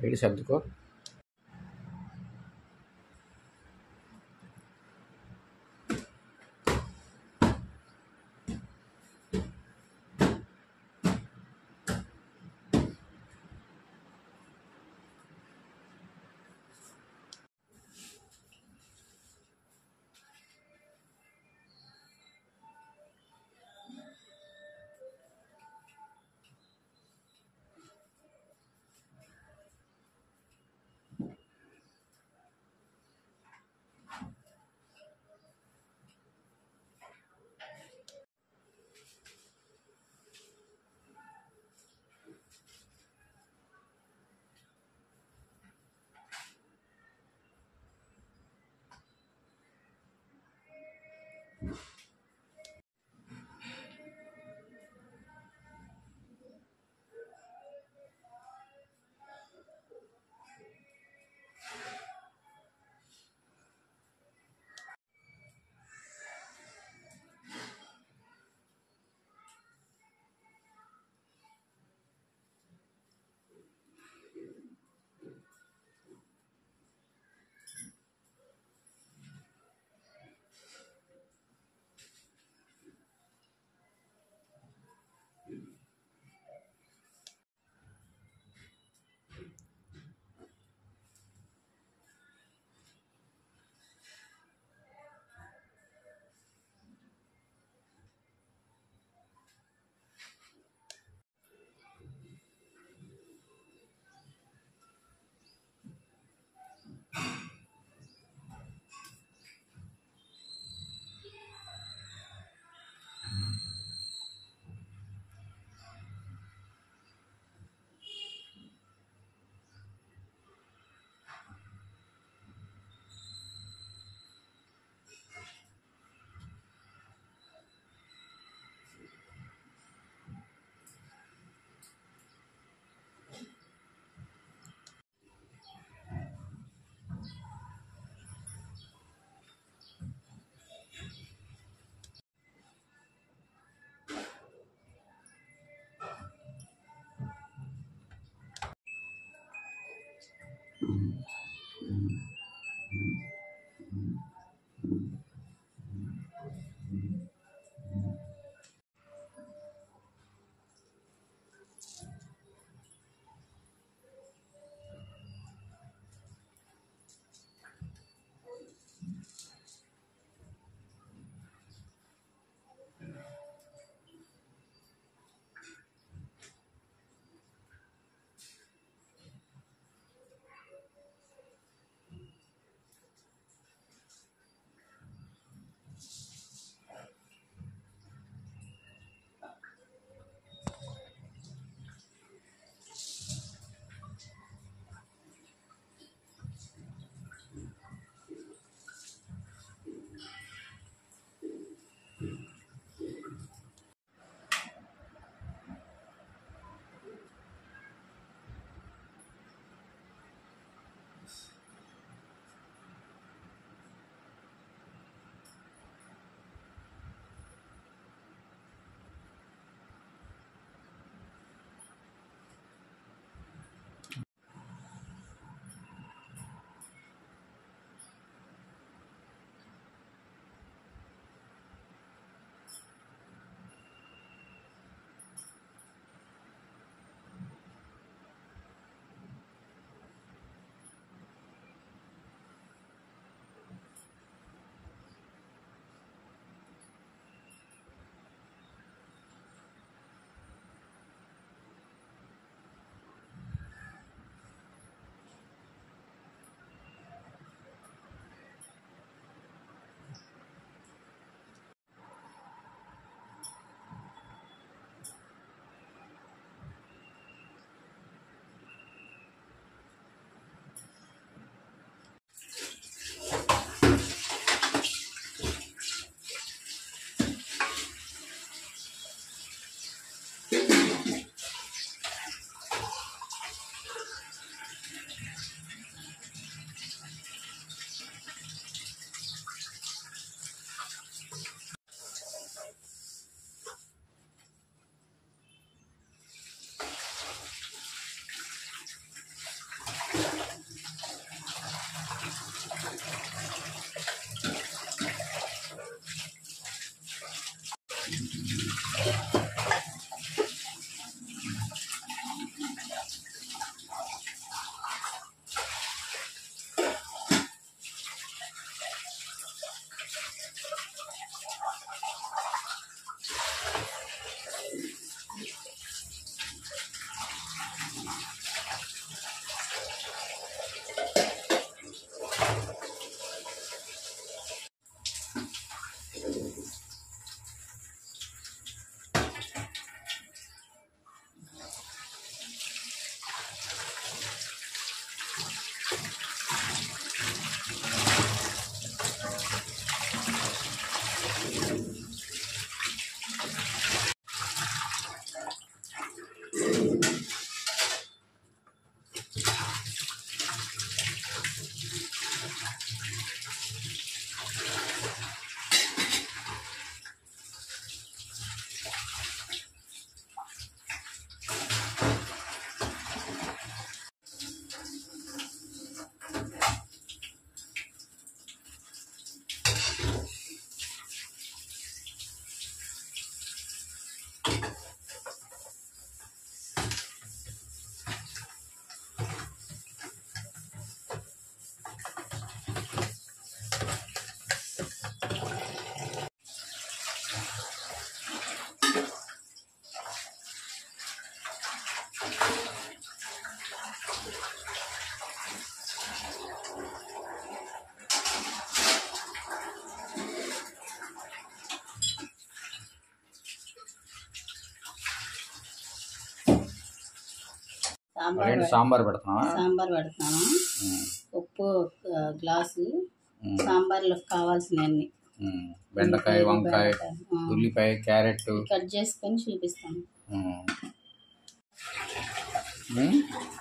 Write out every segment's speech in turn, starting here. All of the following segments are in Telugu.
వెళ్ళి సర్దుకో సాంబార్ ఏంటి పె- సాంబార్ పెడుతున్నావా సాంబార్ పెడతాను ఉమ్, ఉప్పు ఒక గ్లాసు ఉమ్, సాంబార్లో కావాల్సినవన్నీ ఉమ్. బెండకాయ వంకాయ ఆ, ఉల్లిపాయ క్యారెట్ కట్ చేసుకొని చూపిస్తాను ఉమ్. ఉమ్?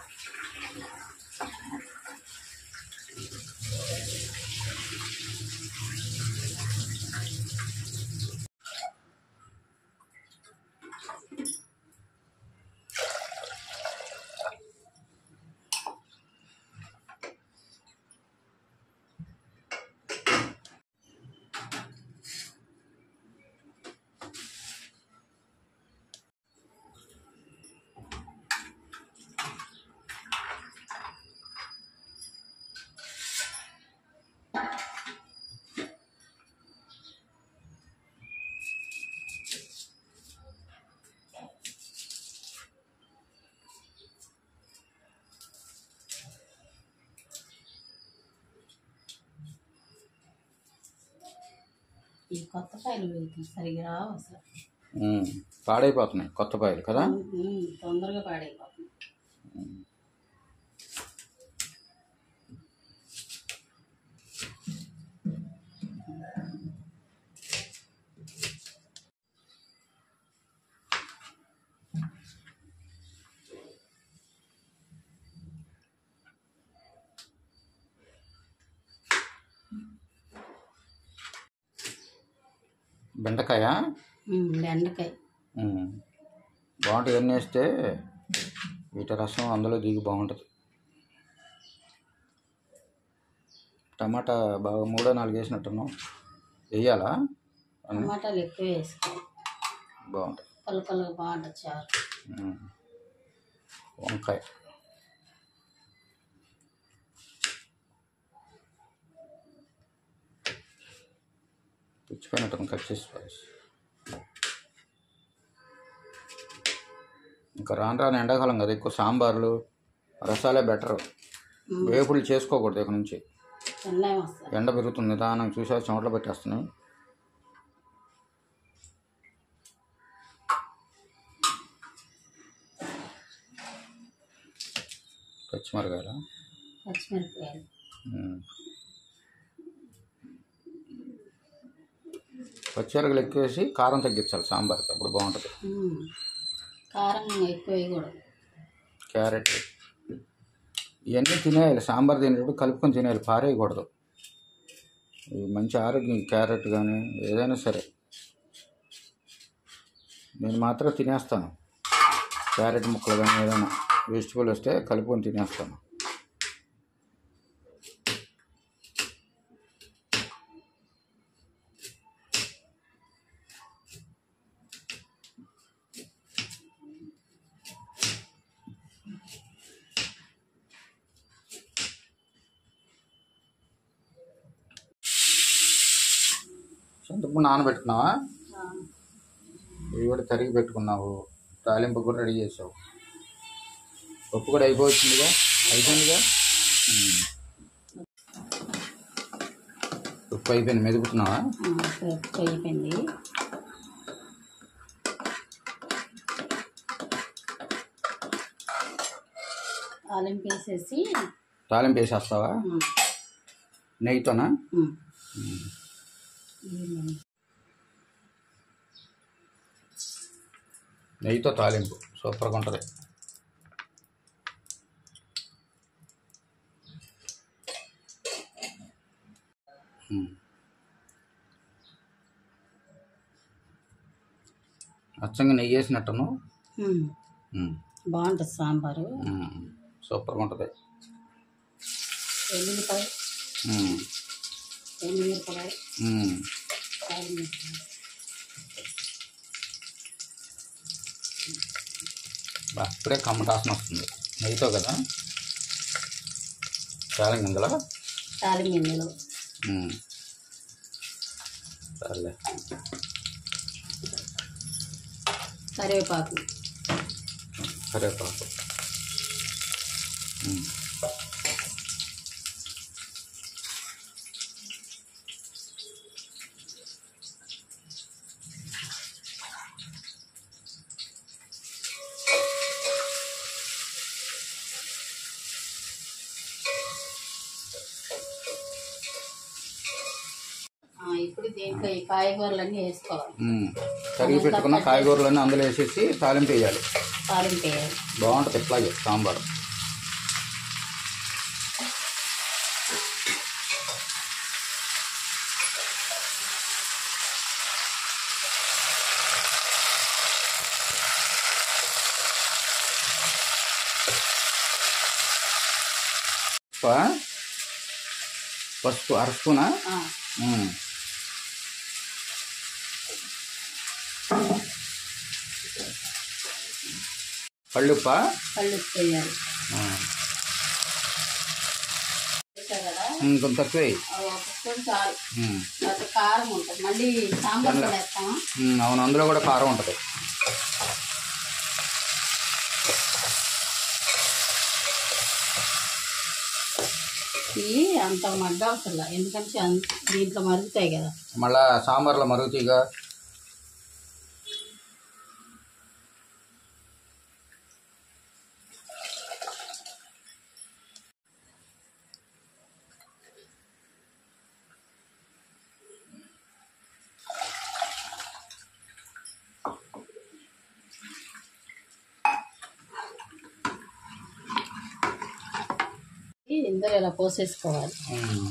ఈ కొత్త కాయలు వేయటం సరిగా రావు అసలు ఉమ్. పాడైపోతున్నాయి కొత్త పాయలు కదా ఉమ్, తొందరగా పాడైపోతుంది బెండకాయ ఉమ్, బెండకాయ ఉమ్. బాగుంటుంది ఎన్ని వేస్తే వీటి రసం అందులో దిగి బాగుంటుంది టమాటా బాగా మూడో నాలుగు వేసినట్టున్నావు వేయాలా అన్నీ టమాటాలు ఎక్కువ వేసుకోవాలి బాగుంటుంది పలు పలుగా బాగుంటుంది చారు ఉమ్. వంకాయ పుచ్చిపోయినట్టు కట్ చేసి పారేసి. ఇంకా రాను రాను ఎండాకాలం కదా ఎక్కువ సాంబార్లు రసాలే బెటర్ వేపుడు చేసుకోకూడదు ఇక నుంచి తినలేము వస్తుంది ఎండ పెరుగుతుంది నిదానం చూసా చెమటలు పెట్టేస్తున్నాయి పచ్చిమిరకాయలు పచ్చిమిరపకాయలు పచ్చిమిరకాయలు ఎక్కువేసి కారం తగ్గించాలి సాంబార్కి అప్పుడు బాగుంటుంది ఉమ్, కారం ఎక్కువ వేయకూడదు క్యారెట్ ఇవన్నీ తినేయాలి సాంబార్ తినేటప్పుడు కలుపుకొని తినేయాలి పారేయకూడదు ఇవి మంచి ఆరోగ్యం క్యారెట్ కానీ ఏదైనా సరే నేను మాత్రం తినేస్తాను క్యారెట్ ముక్కలు కానీ ఏదైనా వెజిటబుల్ వస్తే కలుపుకొని తినేస్తాను చింతపండు నానబెట్టుకున్నావా ఆ, ఇవి కూడా తరిగి పెట్టుకున్నావు తాలింపు కూడా రెడీ చేసావు పప్పు కూడా అయిపోతుందిగా అయిపోయిందిగా ఉమ్. ఉప్పు అయిపోయింది మెదుపుతున్నావా ఆ, ఇప్పుడు ఉప్పు అయిపోయింది తాలింపు వేసేసి తాలింపు వేసేస్తావా ఆ, నెయ్యితోనా ఉమ్. ఈ నెయ్యితో తాలింపు సూపర్గా ఉంటుంది ఉమ్. అచ్చంగా నెయ్యి వేసినట్టును ఉమ్. ఉమ్. బాగుంటుంది సాంబారు ఉమ్. సూపర్గా ఉంటుంది ఎల్లుల్లిపాయ ఉమ్. ఎల్లుల్లిపాయ ఉమ్. తాలింపు బా ఇప్పుడే కమ్మటాసన వస్తుంది నెయ్యితో కదా చాలా ఇందులో తాలింపు గింజలు ఉమ్. సర్లే కరివేపాకు కరివేపాకు ఉమ్. ఆ, ఇప్పుడు దీంట్లో ఈ కాయగూరలన్నీ వేసుకోవాలి ఉమ్. తరిగి పెట్టుకున్న కాయగూరలన్నీ అందులో వేసేసి తాలింపు వేయాలి తాలింపు వేయాలి బాగుంటుంది ఇట్లాగే సాంబార్ ప- పసుపు అర స్పూనా ఆ, ఉమ్. కళ్ళుప్పా కళ్ళు ఉప్పు వేయాలి ఉమ్. వేసా కదా ఇంకొంత తక్కువ వేయి. ఆ, ఒక స్పూన్ చాలు ఉమ్. అది కారం ఉంటుంది మళ్ళీ సాంబార్ కూడా వేస్తామా ఉమ్, అవును అందులో కూడా కారం ఉంటుంది ఇవి అంత మగ్గాల్సల్లా ఎందుకంటే అన్- దీంట్లో మరుగుతాయి కదా మళ్ళా సాంబార్లో మరుగుతీగా ఇవి ఇందులో ఇలా పోసేసుకోవాలి ఉమ్.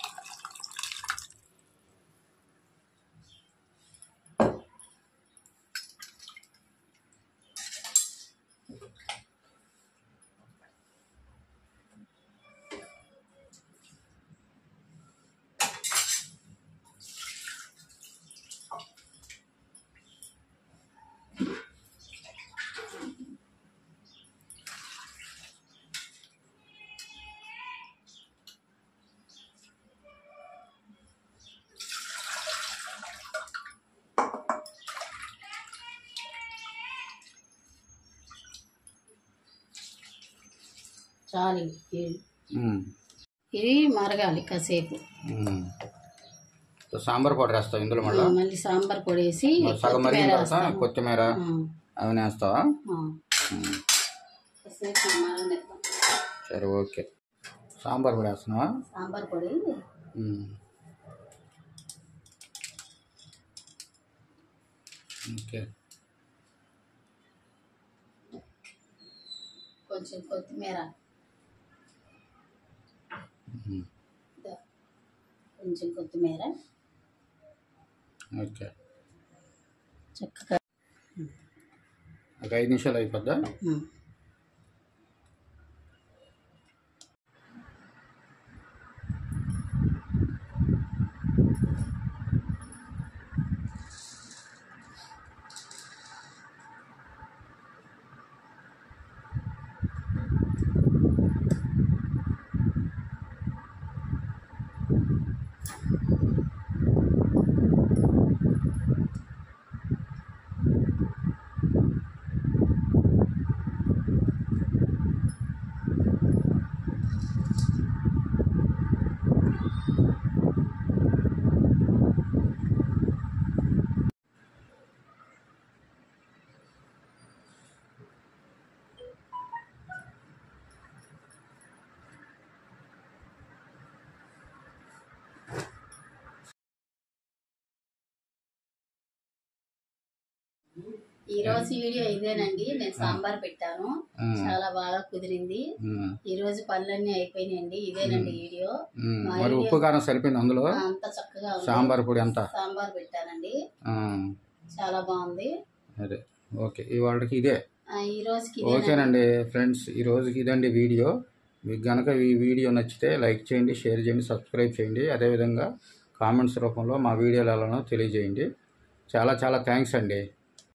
చాలు ఇవి ఉమ్. ఇవి మరగాలి కాసేపు ఉమ్. సో సాంబార్ పౌడర్ వేస్తావు ఇందులో మళ్ళీ మళ్ళీ సాంబార్ పొడి వేసి సగం మరిగిన కొత్తిమీర తర్వాత వేస్తాము. కొత్తిమీర ఆ, అవన్నీ వేస్తావా ఆ. ఉమ్. కాసేపు మరగనిద్దాం. సరే ఓకే సాంబార్ కూడా వేస్తున్నావా సాంబార్ పొడి ఉమ్. ఓకే కొంచెం కొత్తిమీర ఉమ్. ఇదో. కొంచెం కొత్తిమీర ఓకే చక్కగా ఒక ఐదు నిమిషాలు అయిపోద్దా ఉమ్. ఈ రోజు వీడియో ఇదేనండి నేను సాంబార్ పెట్టాను ఉమ్, చాలా బాగా కుదిరింది ఉమ్, ఈ రోజు పనులన్నీ అయిపోయినాయండి ఇదేనండి వీడియో ఉమ్. మరి ఉప్పు కారం సరిపోయింది అందులో అంత చక్కగా ఉంది సాంబార్ పొడి ఎంత సాంబార్ పెట్టానండి ఉమ్, చాలా బాగుంది అదే ఓకే ఇవాళకి ఇదే ఆ, ఈ రోజుకి ఇదే ఓకేనండి ఫ్రెండ్స్ ఈ రోజుకి ఇదండి వీడియో మీకు కనుక ఈ వీడియో నచ్చితే లైక్ చేయండి షేర్ చేయండి సబ్స్క్రైబ్ చేయండి అదేవిధంగా కామెంట్స్ రూపంలో మా వీడియోలు ఎలానో తెలియజేయండి చాలా చాలా థ్యాంక్స్ అండి